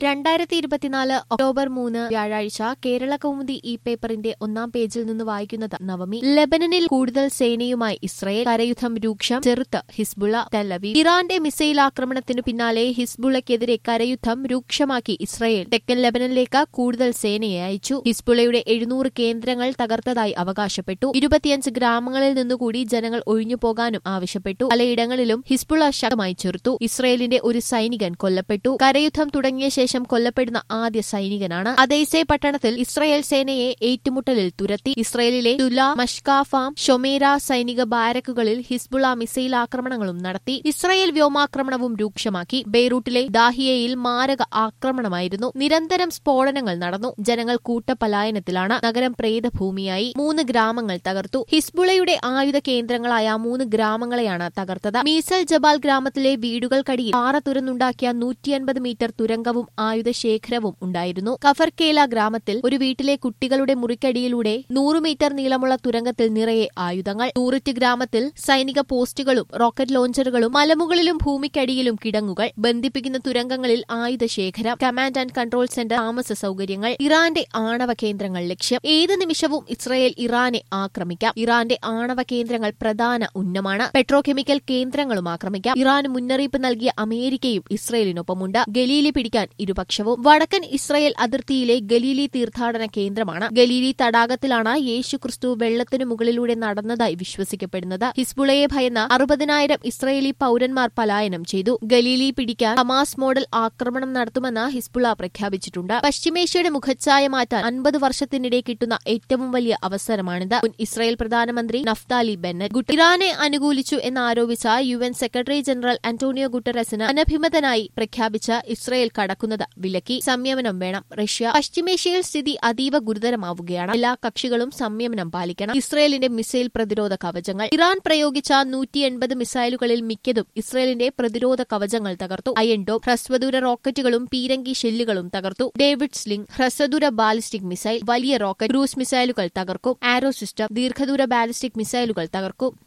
രണ്ടായിരത്തി ഇരുപത്തിനാല് ഒക്ടോബർ മൂന്ന് വ്യാഴാഴ്ച കേരള കൗമുദി ഇ പേപ്പറിന്റെ ഒന്നാം പേജിൽ നിന്ന് വായിക്കുന്നത് നവമി ലെബനനിൽ കൂടുതൽ സേനയുമായി ഇസ്രയേൽ കരയുദ്ധം രൂക്ഷം ചെറുത്ത് ഹിസ്ബുള്ള തെല്ലവി ഇറാന്റെ മിസൈൽ ആക്രമണത്തിനു പിന്നാലെ ഹിസ്ബുള്ളക്കെതിരെ കരയുദ്ധം രൂക്ഷമാക്കി ഇസ്രയേൽ തെക്കൻ ലെബനനിലേക്ക് കൂടുതൽ സേനയെ അയച്ചു ഹിസ്ബുള്ളയുടെ എഴുന്നൂറ് കേന്ദ്രങ്ങൾ തകർത്തതായി അവകാശപ്പെട്ടു ഇരുപത്തിയഞ്ച് ഗ്രാമങ്ങളിൽ നിന്നുകൂടി ജനങ്ങൾ ഒഴിഞ്ഞുപോകാനും ആവശ്യപ്പെട്ടു പലയിടങ്ങളിലും ഹിസ്ബുള്ള ശക്തമായി ചെറുത്തു ഇസ്രയേലിന്റെ ഒരു സൈനികൻ കൊല്ലപ്പെട്ടു കരയുദ്ധം തുടങ്ങിയ ശേഷം കൊല്ലപ്പെടുന്ന ആദ്യ സൈനികനാണ് അദൈസെ പട്ടണത്തിൽ ഇസ്രയേൽ സേനയെ ഏറ്റുമുട്ടലിൽ തുരത്തി ഇസ്രയേലിലെ തുല മഷ്കാഫാം ഷൊമേര സൈനിക ബാരക്കുകളിൽ ഹിസ്ബുള്ള മിസൈൽ ആക്രമണങ്ങളും നടത്തി ഇസ്രയേൽ വ്യോമാക്രമണവും രൂക്ഷമാക്കി ബെയ്റൂട്ടിലെ ദാഹിയയിൽ മാരക ആക്രമണമായിരുന്നു നിരന്തരം സ്ഫോടനങ്ങൾ നടന്നു ജനങ്ങൾ കൂട്ടപലായനത്തിലാണ് നഗരം പ്രേതഭൂമിയായി മൂന്ന് ഗ്രാമങ്ങൾ തകർത്തു ഹിസ്ബുളയുടെ ആയുധ കേന്ദ്രങ്ങളായ മൂന്ന് ഗ്രാമങ്ങളെയാണ് തകർത്തത് മീസൽ ജബാൽ ഗ്രാമത്തിലെ വീടുകൾക്കടിയിൽ പാറ തുരന്നുണ്ടാക്കിയ നൂറ്റിയൻപത് മീറ്റർ തുരങ്കവും ആയുധശേഖരവും ഉണ്ടായിരുന്നു കഫർക്കേല ഗ്രാമത്തിൽ ഒരു വീട്ടിലെ കുട്ടികളുടെ മുറിക്കടിയിലൂടെ നൂറ് മീറ്റർ നീളമുള്ള തുരങ്കത്തിൽ നിറയെ ആയുധങ്ങൾ നൂറിറ്റ് ഗ്രാമത്തിൽ സൈനിക പോസ്റ്റുകളും റോക്കറ്റ് ലോഞ്ചറുകളും മലമുകളിലും ഭൂമിക്കടിയിലും കിടങ്ങുകൾ ബന്ധിപ്പിക്കുന്ന തുരങ്കങ്ങളിൽ ആയുധശേഖരം കമാൻഡ് ആൻഡ് കൺട്രോൾ സെന്റർ താമസ സൗകര്യങ്ങൾ ഇറാന്റെ ആണവ കേന്ദ്രങ്ങൾ ലക്ഷ്യം ഏത് നിമിഷവും ഇസ്രയേൽ ഇറാനെ ആക്രമിക്കാം ഇറാന്റെ ആണവ കേന്ദ്രങ്ങൾ പ്രധാന ഉന്നമാണ് പെട്രോകെമിക്കൽ കേന്ദ്രങ്ങളും ആക്രമിക്കാം ഇറാന് മുന്നറിയിപ്പ് നൽകിയ അമേരിക്കയും ഇസ്രയേലിനൊപ്പമുണ്ട് ഗലീലി പിടിക്കാൻ ഇരുപക്ഷവും വടക്കൻ ഇസ്രയേൽ അതിർത്തിയിലെ ഗലീലി തീർത്ഥാടന കേന്ദ്രമാണ് ഗലീലി തടാകത്തിലാണ് യേശു ക്രിസ്തു വെള്ളത്തിനു മുകളിലൂടെ നടന്നതായി വിശ്വസിക്കപ്പെടുന്നത് ഹിസ്ബുളയെ ഭയന്ന അറുപതിനായിരം ഇസ്രയേലി പൌരന്മാർ പലായനം ചെയ്തു ഗലീലി പിടിക്കാൻ ഹമാസ് മോഡൽ ആക്രമണം നടത്തുമെന്ന് ഹിസ്ബുള പ്രഖ്യാപിച്ചിട്ടുണ്ട് പശ്ചിമേഷ്യയുടെ മുഖച്ഛായ മാറ്റാൻ അൻപത് വർഷത്തിനിടെ കിട്ടുന്ന ഏറ്റവും വലിയ അവസരമാണിത് മുൻ ഇസ്രായേൽ പ്രധാനമന്ത്രി നഫ്താലി ബെന്നറ്റ് ഗുട്ട- ഇറാനെ അനുകൂലിച്ചു എന്നാരോപിച്ച U N secretary general Antonio ഗുട്ടറസിന് അനഭിമതനായി പ്രഖ്യാപിച്ച ഇസ്രായേൽ കടക്കുന്നത് വിലക്കി സംയമനം വേണം റഷ്യ പശ്ചിമേഷ്യയിൽ സ്ഥിതി അതീവ ഗുരുതരമാവുകയാണ് എല്ലാ കക്ഷികളും സംയമനം പാലിക്കണം ഇസ്രായേലിന്റെ മിസൈൽ പ്രതിരോധ കവചങ്ങൾ ഇറാൻ പ്രയോഗിച്ച നൂറ്റി എൺപത് മിസൈലുകളിൽ മിക്കതും ഇസ്രായേലിന്റെ പ്രതിരോധ കവചങ്ങൾ തകർത്തു അയൺ ഡോം ഹ്രസ്വദൂര റോക്കറ്റുകളും പീരങ്കി ഷെല്ലുകളും തകർത്തു ഡേവിഡ് സ്ലിംഗ് ഹ്രസ്വദൂര ബാലിസ്റ്റിക് മിസൈൽ വലിയ റോക്കറ്റ് ക്രൂസ് മിസൈലുകൾ തകർക്കും ആരോ സിസ്റ്റം ദീർഘദൂര ബാലിസ്റ്റിക് മിസൈലുകൾ തകർക്കും